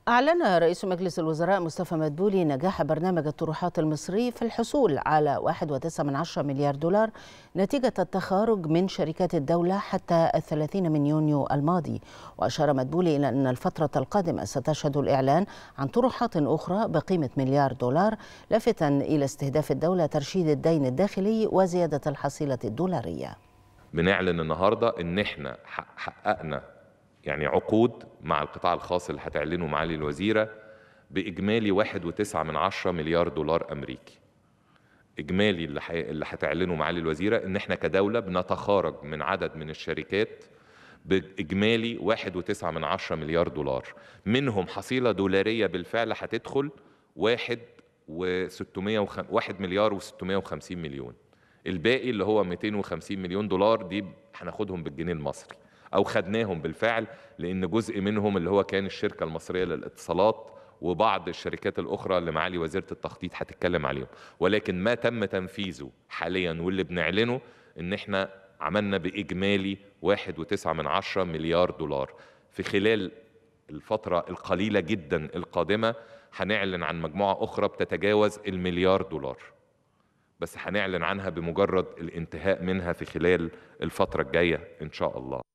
أعلن رئيس مجلس الوزراء مصطفى مدبولي نجاح برنامج الطروحات المصري في الحصول على 1.9 مليار دولار نتيجة التخارج من شركات الدولة حتى الثلاثين من يونيو الماضي وأشار مدبولي إلى أن الفترة القادمة ستشهد الإعلان عن طروحات أخرى بقيمة مليار دولار لافتا إلى استهداف الدولة ترشيد الدين الداخلي وزيادة الحصيلة الدولارية بنعلن النهارده ان احنا حققنا يعني عقود مع القطاع الخاص اللي هتعلنه معالي الوزيره باجمالي واحد وتسعة من عشرة مليار دولار امريكي اجمالي اللي حي... اللي هتعلنه معالي الوزيره ان احنا كدوله بنتخارج من عدد من الشركات باجمالي واحد وتسعة من عشرة مليار دولار منهم حصيله دولاريه بالفعل هتدخل واحد وستمائة وخ... واحد مليار وستمائة وخمسين مليون الباقي اللي هو 250 مليون دولار دي هناخدهم بالجنيه المصري او خدناهم بالفعل لان جزء منهم اللي هو كان الشركه المصريه للاتصالات وبعض الشركات الاخرى اللي معالي وزيره التخطيط هتتكلم عليهم ولكن ما تم تنفيذه حاليا واللي بنعلنه ان احنا عملنا باجمالي واحد وتسعة من عشرة مليار دولار في خلال الفترة القليلة جدا القادمة هنعلن عن مجموعة أخرى بتتجاوز المليار دولار بس هنعلن عنها بمجرد الانتهاء منها في خلال الفترة الجاية إن شاء الله